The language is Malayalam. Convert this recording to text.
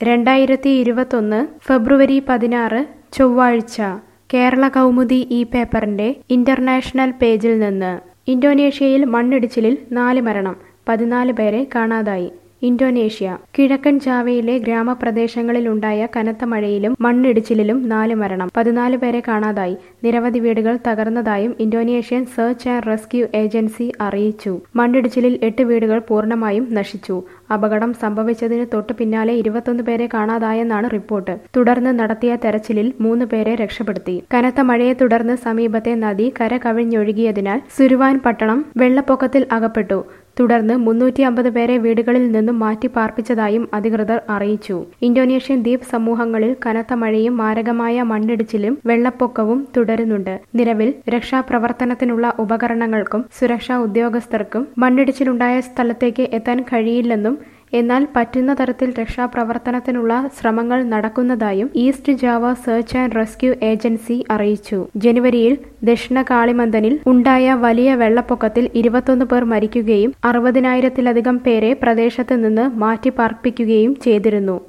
രണ്ടായിരത്തി ഇരുപത്തൊന്ന് ഫെബ്രുവരി പതിനാറ് ചൊവ്വാഴ്ച കേരള കൗമുദി ഈ പേപ്പറിന്റെ ഇന്റർനാഷണൽ പേജിൽ നിന്ന് ഇന്തോനേഷ്യയിൽ മണ്ണിടിച്ചിലിൽ നാല് മരണം പതിനാല് പേരെ കാണാതായി ഇന്തോനേഷ്യ കിഴക്കൻ ജാവയിലെ ഗ്രാമപ്രദേശങ്ങളിലുണ്ടായ കനത്ത മഴയിലും മണ്ണിടിച്ചിലിലും നാല് മരണം പതിനാല് പേരെ കാണാതായി നിരവധി വീടുകൾ തകർന്നതായും Indonesian search and rescue agency അറിയിച്ചു മണ്ണിടിച്ചിലിൽ എട്ട് വീടുകൾ പൂർണ്ണമായും നശിച്ചു അപകടം സംഭവിച്ചതിന് തൊട്ടു പിന്നാലെ ഇരുപത്തൊന്ന് പേരെ കാണാതായെന്നാണ് റിപ്പോർട്ട് തുടർന്ന് നടത്തിയ തെരച്ചിലിൽ മൂന്ന് പേരെ രക്ഷപ്പെടുത്തി കനത്ത മഴയെ തുടർന്ന് സമീപത്തെ നദി കര കവിഞ്ഞൊഴുകിയതിനാൽ സുരുവാൻ പട്ടണം വെള്ളപ്പൊക്കത്തിൽ അകപ്പെട്ടു തുടർന്ന് മുന്നൂറ്റി അമ്പത് പേരെ വീടുകളിൽ നിന്നും മാറ്റി പാർപ്പിച്ചതായും അധികൃതർ അറിയിച്ചു ഇന്തോനേഷ്യൻ ദ്വീപ് സമൂഹങ്ങളിൽ കനത്ത മഴയും മാരകമായ മണ്ണിടിച്ചിലും വെള്ളപ്പൊക്കവും തുടരുന്നുണ്ട് നിലവിൽ രക്ഷാപ്രവർത്തനത്തിനുള്ള ഉപകരണങ്ങൾക്കും സുരക്ഷാ ഉദ്യോഗസ്ഥർക്കും മണ്ണിടിച്ചിലുണ്ടായ സ്ഥലത്തേക്ക് എത്താൻ കഴിയില്ലെന്നും എന്നാൽ പറ്റുന്ന തരത്തിൽ രക്ഷാപ്രവർത്തനത്തിനുള്ള ശ്രമങ്ങൾ നടക്കുന്നതായും east Java search and rescue agency അറിയിച്ചു ജനുവരിയിൽ ദക്ഷിണ കാളിമന്ദനിൽ ഉണ്ടായ വലിയ വെള്ളപ്പൊക്കത്തിൽ ഇരുപത്തൊന്ന് പേർ മരിക്കുകയും അറുപതിനായിരത്തിലധികം പേരെ പ്രദേശത്ത് നിന്ന് മാറ്റിപ്പാർപ്പിക്കുകയും ചെയ്തിരുന്നു